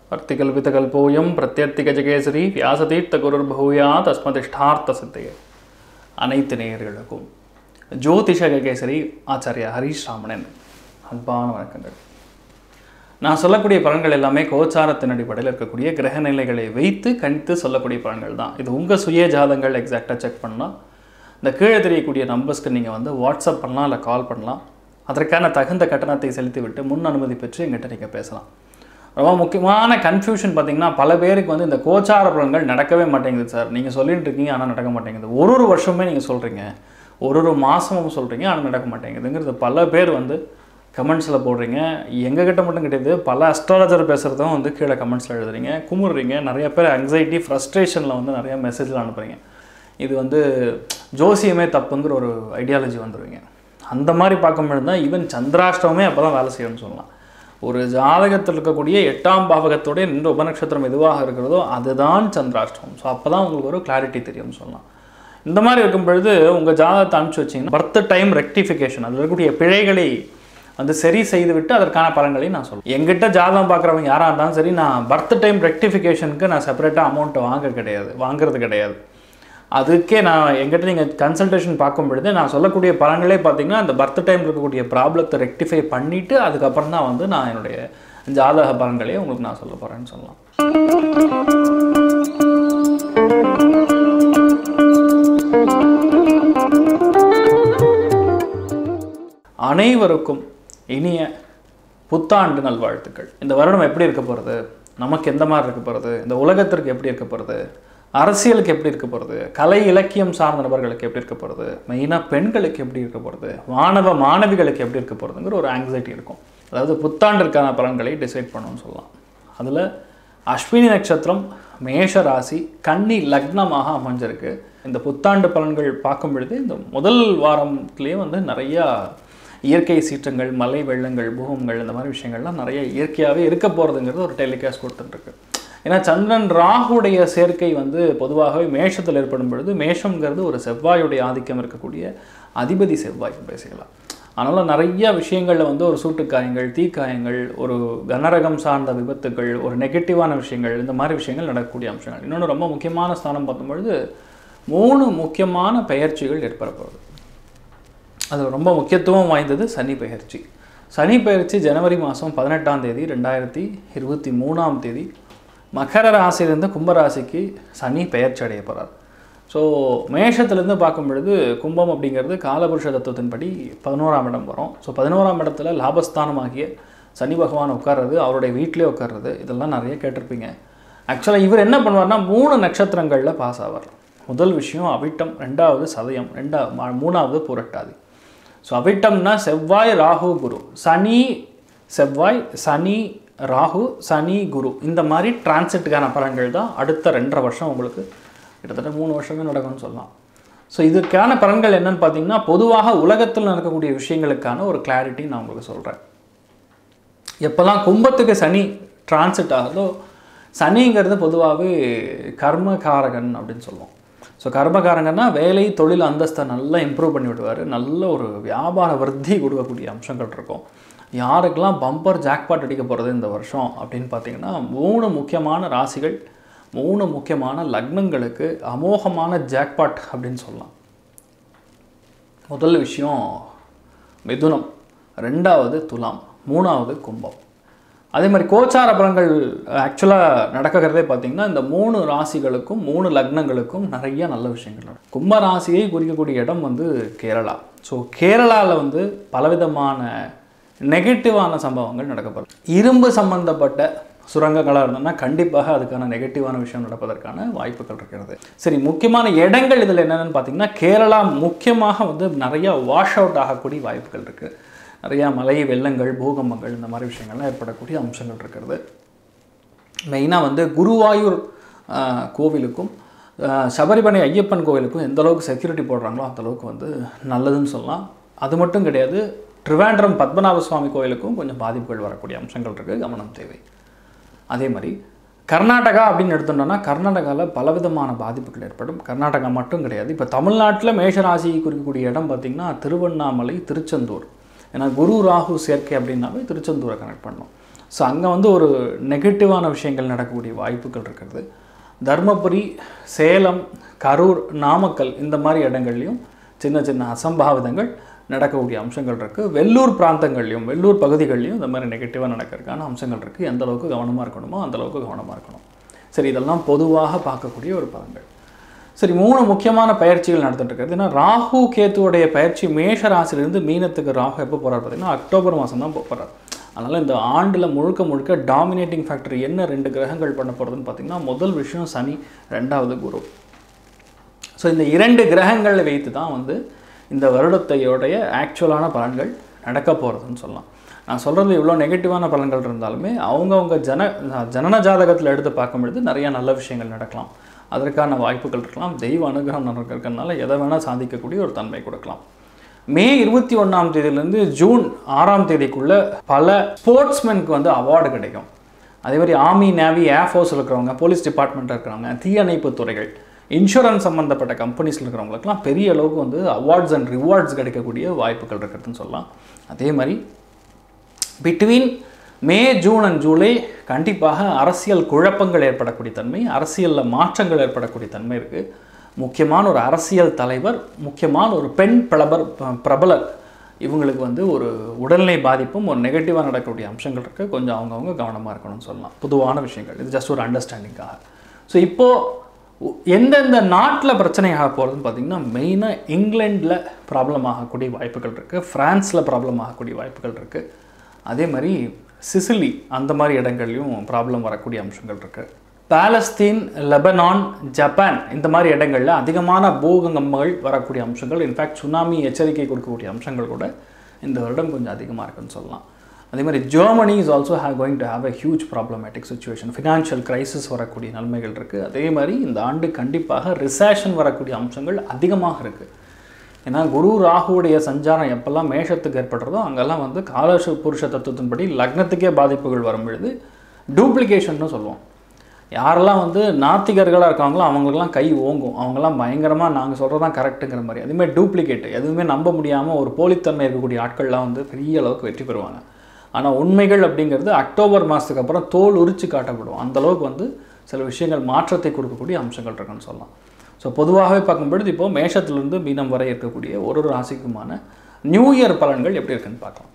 அர்த்திகல்பிதகல்போயம் பிரத்யர்த்திகஜகேசரி வியாசதீர்த்த குருர் பகூயா தஸ்மதிஷ்டார்த்த சித்தையே அனைத்து நேயர்களுக்கும் ஜோதிஷ ககேசரி ஆச்சாரியா ஹரீஷ் ராமணன் அன்பான வணக்கங்கள் நான் சொல்லக்கூடிய பலன்கள் எல்லாமே கோச்சாரத்தின் அடிப்படையில் இருக்கக்கூடிய கிரக நிலைகளை வைத்து கணித்து சொல்லக்கூடிய பலன்கள் தான் இது உங்கள் சுய ஜாதங்கள் எக்ஸாக்டாக செக் பண்ணால் இந்த கீழே தெரியக்கூடிய நம்பர்ஸ்க்கு நீங்கள் வந்து வாட்ஸ்அப் பண்ணலாம் இல்லை கால் பண்ணலாம் அதற்கான தகுந்த கட்டணத்தை செலுத்திவிட்டு முன் அனுமதி பெற்று எங்கிட்ட நீங்கள் பேசலாம் ரொம்ப முக்கியமான கன்ஃபியூஷன் பார்த்தீங்கன்னா பல பேருக்கு வந்து இந்த கோச்சார பலன்கள் நடக்கவே மாட்டேங்குது சார் நீங்கள் சொல்லிட்டு இருக்கீங்க ஆனால் நடக்க மாட்டேங்குது ஒரு ஒரு வருஷமே நீங்கள் சொல்கிறீங்க ஒரு ஒரு மாதமும் சொல்கிறீங்க ஆனால் நடக்க மாட்டேங்குதுங்கிறது பல பேர் வந்து கமெண்ட்ஸில் போடுறீங்க எங்ககிட்ட மட்டும் கிடையாது பல அஸ்ட்ராலஜர் பேசுகிறதும் வந்து கீழே கமெண்ட்ஸில் எழுதுறீங்க குமுறுறீங்க நிறைய பேர் anxiety ஃப்ரஸ்ட்ரேஷனில் வந்து நிறைய மெசேஜில் அனுப்புறீங்க இது வந்து ஜோசியமே தப்புங்கிற ஒரு ஐடியாலஜி வந்துடுவீங்க அந்த மாதிரி பார்க்கும்பொழுது தான் ஈவன் சந்திராஷ்டமே அப்போ தான் வேலை செய்யணும்னு சொல்லலாம் ஒரு ஜாதகத்தில் இருக்கக்கூடிய எட்டாம் பாவகத்தோடைய நின்ற உபநட்சத்திரம் எதுவாக இருக்கிறதோ அதுதான் சந்திராஷ்டமம் ஸோ அப்போ தான் உங்களுக்கு ஒரு கிளாரிட்டி தெரியும்னு சொல்லலாம் இந்த மாதிரி இருக்கும் பொழுது உங்கள் ஜாதகத்தை அனுப்பிச்சு வச்சிங்கன்னா பர்த் டைம் ரெக்டிஃபிகேஷன் அதில் இருக்கக்கூடிய பிழைகளை வந்து சரி செய்துவிட்டு அதற்கான பலன்களை நான் சொல்லுவேன் எங்கிட்ட ஜாதகம் பார்க்குறவங்க யாராக இருந்தாலும் சரி நான் பர்த் டைம் ரெக்டிஃபிகேஷனுக்கு நான் செப்பரேட்டாக அமௌண்ட்டை வாங்க கிடையாது வாங்குறது கிடையாது அதுக்கே நான் எங்கிட்ட நீங்கள் கன்சல்டேஷன் பார்க்கும் பொழுது நான் சொல்லக்கூடிய பலன்களே பார்த்தீங்கன்னா அந்த பர்த் டைம் இருக்கக்கூடிய ப்ராப்ளத்தை ரெக்டிஃபை பண்ணிவிட்டு அதுக்கப்புறம் தான் வந்து நான் என்னுடைய ஜாதக பலன்களே உங்களுக்கு நான் சொல்ல போகிறேன்னு சொல்லலாம் அனைவருக்கும் இனிய புத்தாண்டு நல்வாழ்த்துக்கள் இந்த வருடம் எப்படி இருக்க போகிறது நமக்கு எந்த மாதிரி இருக்க போகிறது இந்த உலகத்திற்கு எப்படி இருக்க போகிறது அரசியலுக்கு எப்படி இருக்க போகிறது கலை இலக்கியம் சார்ந்த நபர்களுக்கு எப்படி இருக்க போகிறது மெயினாக பெண்களுக்கு எப்படி இருக்க போகிறது மாணவ மாணவிகளுக்கு எப்படி இருக்க போகிறதுங்கிற ஒரு ஆங்ஸைட்டி இருக்கும் அதாவது புத்தாண்டிற்கான பலன்களை டிசைட் பண்ணணும்னு சொல்லலாம் அதில் அஸ்வினி நட்சத்திரம் மேஷ ராசி கன்னி லக்னமாக அமைஞ்சிருக்கு இந்த புத்தாண்டு பலன்கள் பார்க்கும் பொழுது இந்த முதல் வாரத்துலேயே வந்து நிறையா இயற்கை சீற்றங்கள் மலை வெள்ளங்கள் பூகங்கள் இந்த மாதிரி விஷயங்கள்லாம் நிறைய இயற்கையாகவே இருக்க போகிறதுங்கிறது ஒரு டெலிகாஸ்ட் கொடுத்துட்ருக்கு ஏன்னா சந்திரன் ராகுடைய சேர்க்கை வந்து பொதுவாகவே மேஷத்தில் ஏற்படும் பொழுது மேஷம்ங்கிறது ஒரு செவ்வாயுடைய ஆதிக்கம் இருக்கக்கூடிய அதிபதி செவ்வாய் பேசிக்கலாம் அதனால் நிறைய விஷயங்களில் வந்து ஒரு சூட்டுக்காயங்கள் தீக்காயங்கள் ஒரு கனரகம் சார்ந்த விபத்துகள் ஒரு நெகட்டிவான விஷயங்கள் இந்த மாதிரி விஷயங்கள் நடக்கக்கூடிய அம்சங்கள் இன்னொன்று ரொம்ப முக்கியமான ஸ்தானம் பார்க்கும்பொழுது மூணு முக்கியமான பெயர்ச்சிகள் ஏற்பட போகுது அது ரொம்ப முக்கியத்துவம் வாய்ந்தது சனி பெயர்ச்சி சனி பெயர்ச்சி ஜனவரி மாதம் பதினெட்டாம் தேதி ரெண்டாயிரத்தி இருபத்தி மூணாம் தேதி மகர ராசியிலேருந்து கும்பராசிக்கு சனி பெயர்ச்சி அடைய போகிறார் ஸோ மேஷத்துலேருந்து பார்க்கும் பொழுது கும்பம் அப்படிங்கிறது காலபுருஷ தத்துவத்தின்படி பதினோராம் இடம் வரும் ஸோ பதினோராம் இடத்துல லாபஸ்தானமாகிய சனி பகவான் உட்கார்றது அவருடைய வீட்டிலே உட்கார்றது இதெல்லாம் நிறைய கேட்டிருப்பீங்க ஆக்சுவலாக இவர் என்ன பண்ணுவார்னா மூணு நட்சத்திரங்களில் பாஸ் ஆவார் முதல் விஷயம் அவிட்டம் ரெண்டாவது சதயம் ரெண்டாவது மூணாவது புரட்டாதி ஸோ அவிட்டம்னா செவ்வாய் ராகு குரு சனி செவ்வாய் சனி ராகு சனி குரு இந்த மாதிரி டிரான்சிட்டுக்கான பலன்கள் தான் அடுத்த ரெண்டரை வருஷம் உங்களுக்கு கிட்டத்தட்ட மூணு வருஷமே நடக்கும்னு சொல்லலாம் ஸோ இதுக்கான பலன்கள் என்னன்னு பார்த்தீங்கன்னா பொதுவாக உலகத்தில் நடக்கக்கூடிய விஷயங்களுக்கான ஒரு கிளாரிட்டி நான் உங்களுக்கு சொல்கிறேன் எப்போல்லாம் கும்பத்துக்கு சனி டிரான்சிட் ஆகுதோ சனிங்கிறது பொதுவாகவே கர்மகாரகன் அப்படின்னு சொல்லுவோம் ஸோ கர்மகாரங்கன்னா வேலை தொழில் அந்தஸ்தை நல்லா இம்ப்ரூவ் பண்ணி விடுவார் நல்ல ஒரு வியாபார விருத்தி கொடுக்கக்கூடிய அம்சங்கள் இருக்கும் யாருக்கெல்லாம் பம்பர் ஜாக்பாட் அடிக்க போகிறது இந்த வருஷம் அப்படின்னு பார்த்தீங்கன்னா மூணு முக்கியமான ராசிகள் மூணு முக்கியமான லக்னங்களுக்கு அமோகமான ஜாக்பாட் அப்படின்னு சொல்லலாம் முதல் விஷயம் மிதுனம் ரெண்டாவது துலாம் மூணாவது கும்பம் அதே மாதிரி கோச்சார பலன்கள் ஆக்சுவலாக நடக்கிறதே பார்த்திங்கன்னா இந்த மூணு ராசிகளுக்கும் மூணு லக்னங்களுக்கும் நிறைய நல்ல விஷயங்கள் நடக்கும் கும்ப ராசியை குறிக்கக்கூடிய இடம் வந்து கேரளா ஸோ கேரளாவில் வந்து பலவிதமான நெகட்டிவான சம்பவங்கள் நடக்கப்படும் இரும்பு சம்பந்தப்பட்ட சுரங்கங்களாக இருந்ததுன்னா கண்டிப்பாக அதுக்கான நெகட்டிவான விஷயம் நடப்பதற்கான வாய்ப்புகள் இருக்கிறது சரி முக்கியமான இடங்கள் இதில் என்னென்னு பார்த்தீங்கன்னா கேரளா முக்கியமாக வந்து நிறைய வாஷ் அவுட் ஆகக்கூடிய வாய்ப்புகள் இருக்குது நிறையா மலை வெள்ளங்கள் பூகம்பங்கள் இந்த மாதிரி விஷயங்கள்லாம் ஏற்படக்கூடிய அம்சங்கள் இருக்கிறது மெயினாக வந்து குருவாயூர் ஆஹ், கோவிலுக்கும் ஆஹ், சபரிமலை ஐயப்பன் கோவிலுக்கும் எந்த அளவுக்கு செக்யூரிட்டி போடுறாங்களோ அந்த அளவுக்கு வந்து நல்லதுன்னு சொல்லலாம் அது மட்டும் கிடையாது ட்ரிவாண்ட்ரம் பத்மநாப சுவாமி கோவிலுக்கும் கொஞ்சம் பாதிப்புகள் வரக்கூடிய அம்சங்கள் இருக்குது கவனம் தேவை அதே மாதிரி கர்நாடகா அப்படின்னு எடுத்துட்டோம்னா கர்நாடகாவில் பலவிதமான பாதிப்புகள் ஏற்படும் கர்நாடகா மட்டும் கிடையாது இப்போ தமிழ்நாட்டில் மேஷராசி குறிக்கக்கூடிய இடம் பார்த்திங்கன்னா திருவண்ணாமலை திருச்செந்தூர் ஏன்னா குரு ராகு சேர்க்கை அப்படின்னாவே திருச்செந்தூரை கனெக்ட் பண்ணோம் ஸோ அங்கே வந்து ஒரு நெகட்டிவான விஷயங்கள் நடக்கக்கூடிய வாய்ப்புகள் இருக்கிறது தர்மபுரி சேலம் கரூர் நாமக்கல் இந்த மாதிரி இடங்கள்லையும் சின்ன சின்ன அசம்பாவிதங்கள் நடக்கக்கூடிய அம்சங்கள் இருக்குது வெள்ளூர் பிராந்தங்கள்லையும் வெள்ளூர் பகுதிகள்லையும் இந்த மாதிரி நெகட்டிவாக நடக்கிறதுக்கான அம்சங்கள் இருக்குது எந்த அளவுக்கு கவனமாக இருக்கணுமோ அந்த அளவுக்கு கவனமாக இருக்கணும் சரி இதெல்லாம் பொதுவாக பார்க்கக்கூடிய ஒரு பலன்கள் சரி மூணு முக்கியமான பயிற்சிகள் நடந்துட்டு இருக்கிறது ஏன்னா ராகு கேத்துவோடைய பயிற்சி மேஷ ராசியிலிருந்து மீனத்துக்கு ராகு எப்போ போகிறார் பார்த்தீங்கன்னா அக்டோபர் மாதம் தான் போகிறார் அதனால் இந்த ஆண்டில் முழுக்க முழுக்க டாமினேட்டிங் ஃபேக்டர் என்ன ரெண்டு கிரகங்கள் பண்ண போகிறதுன்னு பார்த்தீங்கன்னா முதல் விஷயம் சனி ரெண்டாவது குரு ஸோ இந்த இரண்டு கிரகங்களை வைத்து தான் வந்து இந்த வருடத்தையோடைய ஆக்சுவலான பலன்கள் நடக்க போகிறதுன்னு சொல்லலாம் நான் சொல்கிறது இவ்வளோ நெகட்டிவான பலன்கள் இருந்தாலுமே அவங்கவுங்க ஜன ஜனன ஜாதகத்தில் எடுத்து பார்க்கும் பொழுது நிறைய நல்ல விஷயங்கள் நடக்கலாம் அதற்கான வாய்ப்புகள் இருக்கலாம் தெய்வ அனுகிரகம் நடக்கிறதுனால எதை வேணால் சாதிக்கக்கூடிய ஒரு தன்மை கொடுக்கலாம் மே இருபத்தி ஒன்றாம் தேதியிலேருந்து ஜூன் ஆறாம் தேதிக்குள்ளே பல ஸ்போர்ட்ஸ்மெனுக்கு வந்து அவார்டு கிடைக்கும் அதே மாதிரி ஆர்மி நேவி ஏர்ஃபோர்ஸில் இருக்கிறவங்க போலீஸ் டிபார்ட்மெண்ட்டில் இருக்கிறவங்க தீயணைப்பு துறைகள் இன்சூரன்ஸ் சம்மந்தப்பட்ட கம்பெனிஸில் இருக்கிறவங்களுக்குலாம் பெரிய அளவுக்கு வந்து அவார்ட்ஸ் அண்ட் ரிவார்ட்ஸ் கிடைக்கக்கூடிய வாய்ப்புகள் இருக்கிறதுன்னு சொல்லலாம் அதே மாதிரி between May June and July கண்டிப்பாக அரசியல் குழப்பங்கள் ஏற்படக்கூடிய தன்மை அரசியலில் மாற்றங்கள் ஏற்படக்கூடிய தன்மை இருக்குது முக்கியமான ஒரு அரசியல் தலைவர் முக்கியமான ஒரு பெண் பிரபர் பிரபலர் இவங்களுக்கு வந்து ஒரு உடல்நிலை பாதிப்பும் ஒரு நெகட்டிவாக நடக்கக்கூடிய அம்சங்கள் இருக்குது கொஞ்சம் அவங்கவுங்க கவனமாக இருக்கணும்னு சொல்லலாம் பொதுவான விஷயங்கள் இது ஜஸ்ட் ஒரு அண்டர்ஸ்டாண்டிங்காக ஸோ இப்போது எந்தெந்த நாட்டில் பிரச்சனை ஆக போகிறதுன்னு பார்த்தீங்கன்னா மெயினாக இங்கிலாண்டில் ப்ராப்ளம் ஆகக்கூடிய வாய்ப்புகள் இருக்குது ஃப்ரான்ஸில் ப்ராப்ளம் ஆகக்கூடிய வாய்ப்புகள் இருக்குது அதே மாதிரி சிசிலி அந்த மாதிரி இடங்கள்லையும் ப்ராப்ளம் வரக்கூடிய அம்சங்கள் இருக்குது பாலஸ்தீன் லெபனான் ஜப்பான் இந்த மாதிரி இடங்களில் அதிகமான பூகங்கம்பங்கள் வரக்கூடிய அம்சங்கள் இன்ஃபேக்ட் சுனாமி எச்சரிக்கை கொடுக்கக்கூடிய அம்சங்கள் கூட இந்த வருடம் கொஞ்சம் அதிகமாக இருக்குன்னு சொல்லலாம் அதே மாதிரி Germany is also have going to have a huge problematic situation financial crisis வரக்கூடிய நன்மைகள் இருக்குது அதே மாதிரி இந்த ஆண்டு கண்டிப்பாக ரிசேஷன் வரக்கூடிய அம்சங்கள் அதிகமாக இருக்குது ஏன்னா குரு ராகுவுடைய சஞ்சாரம் எப்பெல்லாம் மேஷத்துக்கு ஏற்படுறதோ அங்கெல்லாம் வந்து காலச புருஷ தத்துவத்தின்படி லக்னத்துக்கே பாதிப்புகள் வரும் பொழுது டூப்ளிகேஷன்னு சொல்லுவோம் யாரெல்லாம் வந்து நாத்திகர்களாக இருக்காங்களோ அவங்களுக்குலாம் கை ஓங்கும் அவங்கெல்லாம் பயங்கரமாக நாங்கள் சொல்கிறது தான் கரெக்டுங்கிற மாதிரி அதுமாதிரி டூப்ளிகேட் எதுவுமே நம்ப முடியாமல் ஒரு போலித்தன்மை இருக்கக்கூடிய ஆட்கள்லாம் வந்து பெரிய அளவுக்கு வெற்றி பெறுவாங்க ஆனால் உண்மைகள் அப்படிங்கிறது அக்டோபர் மாதத்துக்கு அப்புறம் தோல் உரிச்சு காட்டப்படும் அந்த அளவுக்கு வந்து சில விஷயங்கள் மாற்றத்தை கொடுக்கக்கூடிய அம்சங்கள் இருக்குன்னு சொல்லலாம் ஸோ பொதுவாகவே பார்க்கும்பொழுது இப்போ மேஷத்துலேருந்து மீனம் வரை இருக்கக்கூடிய ஒரு ஒரு ராசிக்குமான நியூ இயர் பலன்கள் எப்படி இருக்குன்னு பார்க்கலாம்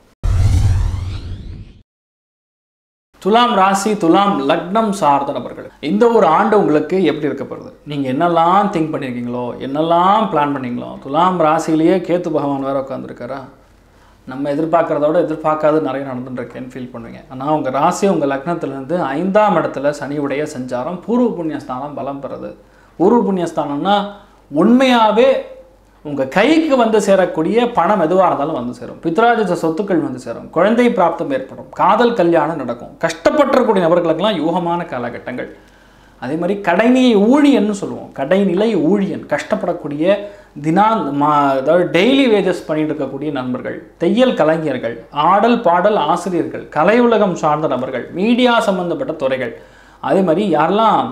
துலாம் ராசி துலாம் லக்னம் சார்ந்த நபர்கள் இந்த ஒரு ஆண்டு உங்களுக்கு எப்படி இருக்க போகிறது நீங்கள் என்னெல்லாம் திங்க் பண்ணியிருக்கீங்களோ என்னெல்லாம் பிளான் பண்ணீங்களோ துலாம் ராசியிலேயே கேத்து பகவான் வேற உட்காந்துருக்காரா நம்ம எதிர்பார்க்குறதோட எதிர்பார்க்காத நிறைய நடந்துட்டுருக்கேன்னு ஃபீல் பண்ணுவீங்க ஆனால் உங்கள் ராசி உங்கள் லக்னத்திலேருந்து ஐந்தாம் இடத்துல சனியுடைய சஞ்சாரம் பூர்வ புண்ணியஸ்தானம் பலம் பெறுது பூர்வ புண்ணியஸ்தானம்னா உண்மையாகவே உங்கள் கைக்கு வந்து சேரக்கூடிய பணம் எதுவாக இருந்தாலும் வந்து சேரும் பித்ராஜித சொத்துக்கள் வந்து சேரும் குழந்தை பிராப்தம் ஏற்படும் காதல் கல்யாணம் நடக்கும் கஷ்டப்பட்டிருக்கூடிய நபர்களுக்கெல்லாம் யூகமான காலகட்டங்கள் அதே மாதிரி கடைநிலை ஊழியன்னு சொல்லுவோம் கடைநிலை ஊழியன் கஷ்டப்படக்கூடிய தினா மா அதாவது டெய்லி வேஜஸ் பண்ணிட்டு இருக்கக்கூடிய நண்பர்கள் தையல் கலைஞர்கள் ஆடல் பாடல் ஆசிரியர்கள் கலை உலகம் சார்ந்த நபர்கள் மீடியா சம்பந்தப்பட்ட துறைகள் அதே மாதிரி யாரெல்லாம்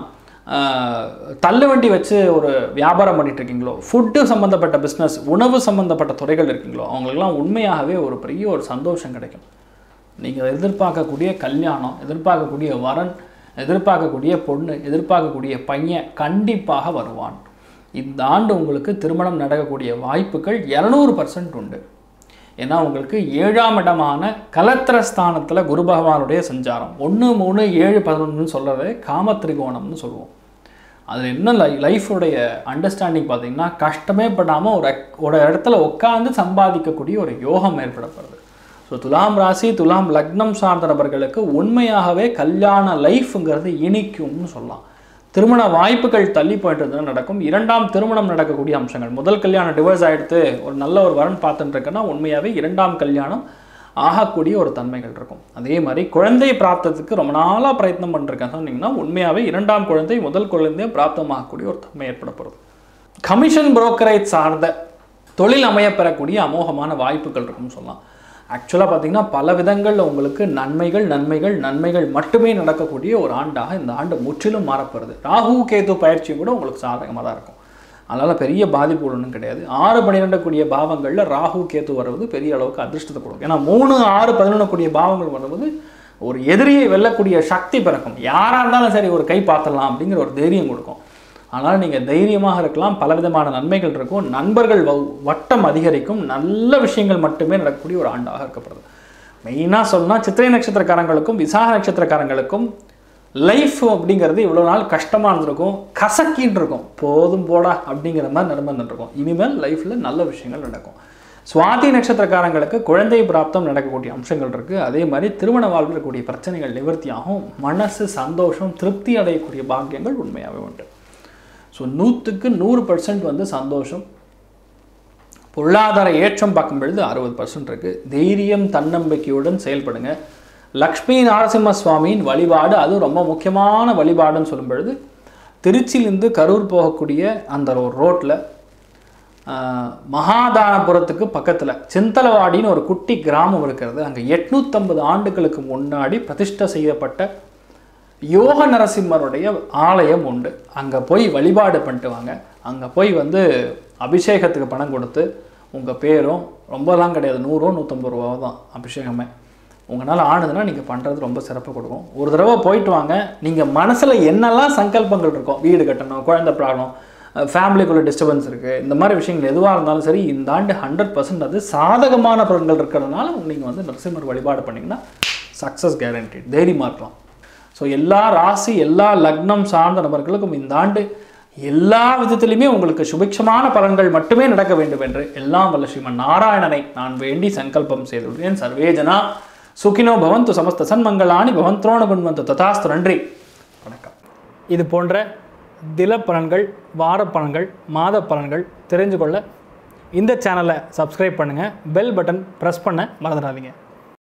தள்ளுவண்டி வச்சு ஒரு வியாபாரம் பண்ணிட்டு இருக்கீங்களோ ஃபுட்டு சம்மந்தப்பட்ட பிஸ்னஸ் உணவு சம்மந்தப்பட்ட துறைகள் இருக்கீங்களோ அவங்களுக்கெல்லாம் உண்மையாகவே ஒரு பெரிய ஒரு சந்தோஷம் கிடைக்கும் நீங்கள் எதிர்பார்க்கக்கூடிய கல்யாணம் எதிர்பார்க்கக்கூடிய வரன் எதிர்பார்க்கக்கூடிய பொண்ணு எதிர்பார்க்கக்கூடிய பையன் கண்டிப்பாக வருவான் இந்த ஆண்டு உங்களுக்கு திருமணம் நடக்கக்கூடிய வாய்ப்புகள் இரநூறு பர்சன்ட் உண்டு ஏன்னா உங்களுக்கு ஏழாம் இடமான கலத்திரஸ்தானத்தில் குரு பகவானுடைய சஞ்சாரம் ஒன்று மூணு ஏழு பதினொன்றுன்னு சொல்கிறதே காமத்திரிகோணம்னு சொல்லுவோம் அதில் என்ன லை லைஃபுடைய அண்டர்ஸ்டாண்டிங் பார்த்தீங்கன்னா கஷ்டமே படாமல் ஒரு ஒரு இடத்துல உட்காந்து சம்பாதிக்கக்கூடிய ஒரு யோகம் ஏற்படப்படுது ஸோ துலாம் ராசி துலாம் லக்னம் சார்ந்த நபர்களுக்கு உண்மையாகவே கல்யாண லைஃப்ங்கிறது இனிக்கும்னு சொல்லலாம் திருமண வாய்ப்புகள் தள்ளி போயிட்டு நடக்கும் இரண்டாம் திருமணம் நடக்கக்கூடிய அம்சங்கள் முதல் கல்யாணம் டிவோர்ஸ் ஆகிடுத்து ஒரு நல்ல ஒரு வரன் பார்த்துட்டு இருக்கேன்னா உண்மையாகவே இரண்டாம் கல்யாணம் ஆகக்கூடிய ஒரு தன்மைகள் இருக்கும் அதே மாதிரி குழந்தை பிராப்தத்துக்கு ரொம்ப நாளாக பிரயத்னம் பண்ணிருக்கேன் சொன்னீங்கன்னா உண்மையாகவே இரண்டாம் குழந்தை முதல் குழந்தையை பிராப்தமாகக்கூடிய ஒரு தன்மை ஏற்பட போகிறது கமிஷன் புரோக்கரேஜ் சார்ந்த தொழில் அமையப்பெறக்கூடிய அமோகமான வாய்ப்புகள் இருக்குன்னு சொல்லலாம் ஆக்சுவலாக பார்த்தீங்கன்னா பல விதங்களில் உங்களுக்கு நன்மைகள் நன்மைகள் நன்மைகள் மட்டுமே நடக்கக்கூடிய ஒரு ஆண்டாக இந்த ஆண்டு முற்றிலும் மாறப்படுது ராகு கேது பயிற்சியும் கூட உங்களுக்கு சாதகமாக தான் இருக்கும் அதனால் பெரிய பாதிப்பு ஒன்றும் கிடையாது ஆறு பன்னிரெண்டு கூடிய பாவங்களில் ராகு கேத்து வருவது பெரிய அளவுக்கு அதிர்ஷ்டத்தை கொடுக்கும் ஏன்னா மூணு ஆறு பதினொன்று கூடிய பாவங்கள் வருவது ஒரு எதிரியை வெல்லக்கூடிய சக்தி பிறக்கும் யாராக இருந்தாலும் சரி ஒரு கை பார்த்துடலாம் அப்படிங்கிற ஒரு தைரியம் கொடுக்கும் ஆனால் நீங்கள் தைரியமாக இருக்கலாம் பலவிதமான நன்மைகள் இருக்கும் நண்பர்கள் வ- வட்டம் அதிகரிக்கும் நல்ல விஷயங்கள் மட்டுமே நடக்கக்கூடிய ஒரு ஆண்டாக இருக்கப்படுது மெயினாக சொல்லணும்னா சித்திரை நட்சத்திரக்காரங்களுக்கும் விசாக நட்சத்திரக்காரங்களுக்கும் லைஃப் அப்படிங்கிறது இவ்வளோ நாள் கஷ்டமாக இருந்திருக்கும் கசக்கின்னு இருக்கும் போதும் போடா அப்படிங்கிற மாதிரி நிலைமை இருக்கும் இனிமேல் லைஃப்பில் நல்ல விஷயங்கள் நடக்கும் சுவாதி நட்சத்திரக்காரங்களுக்கு குழந்தை பிராப்தம் நடக்கக்கூடிய அம்சங்கள் இருக்குது அதே மாதிரி திருமண வாழ்வில் இருக்கக்கூடிய பிரச்சனைகள் நிவர்த்தியாகும் மனசு சந்தோஷம் திருப்தி அடையக்கூடிய பாக்கியங்கள் உண்மையாகவே உண்டு ஸோ நூற்றுக்கு நூறு பர்சன்ட் வந்து சந்தோஷம் பொருளாதார ஏற்றம் பார்க்கும் பொழுது அறுபது பர்சன்ட் இருக்குது தைரியம் தன்னம்பிக்கையுடன் செயல்படுங்க லக்ஷ்மி நரசிம்ம சுவாமியின் வழிபாடு அது ரொம்ப முக்கியமான வழிபாடுன்னு சொல்லும் பொழுது திருச்சியிலேருந்து கரூர் போகக்கூடிய அந்த ஒரு ரோட்டில் மகாதானபுரத்துக்கு பக்கத்தில் சிந்தலவாடின்னு ஒரு குட்டி கிராமம் இருக்கிறது அங்கே எட்நூற்றம்பது ஆண்டுகளுக்கு முன்னாடி பிரதிஷ்டை செய்யப்பட்ட யோக நரசிம்மருடைய ஆலயம் உண்டு அங்கே போய் வழிபாடு பண்ணிட்டு வாங்க அங்கே போய் வந்து அபிஷேகத்துக்கு பணம் கொடுத்து உங்கள் பேரும் ரொம்பலாம் கிடையாது நூறோ நூற்றம்பது ரூபாவோ தான் அபிஷேகமே உங்களால் ஆனதுன்னா நீங்கள் பண்ணுறது ரொம்ப சிறப்பு கொடுக்கும் ஒரு தடவை போயிட்டு வாங்க நீங்கள் மனசில் என்னெல்லாம் சங்கல்பங்கள் இருக்கும் வீடு கட்டணும் குழந்தை ப்ராப்ளம் ஃபேமிலிக்குள்ள டிஸ்டர்பன்ஸ் இருக்குது இந்த மாதிரி விஷயங்கள் எதுவாக இருந்தாலும் சரி இந்த ஆண்டு ஹண்ட்ரட் பர்சன்ட் அது சாதகமான பலன்கள் இருக்கிறதுனால நீங்கள் வந்து நரசிம்மர் வழிபாடு பண்ணிங்கன்னா சக்ஸஸ் கேரண்டட் தைரியமாக இருக்கலாம் ஸோ எல்லா ராசி எல்லா லக்னம் சார்ந்த நபர்களுக்கும் இந்த ஆண்டு எல்லா விதத்திலுமே உங்களுக்கு சுபிக்ஷமான பலன்கள் மட்டுமே நடக்க வேண்டும் என்று எல்லாம் வல்ல ஸ்ரீமன் நாராயணனை நான் வேண்டி சங்கல்பம் செய்துள்ளேன் சர்வேஜனா சுகினோ பவந்து சமஸ்த சன்மங்களானி பவந்த்ரோண குண்வந்து ததாஸ்து நன்றி வணக்கம் இது போன்ற தில பலன்கள் வார பலன்கள் மாத பலன்கள் தெரிஞ்சு கொள்ள இந்த சேனலை சப்ஸ்கிரைப் பண்ணுங்கள் பெல் பட்டன் ப்ரெஸ் பண்ண மறந்துடாதீங்க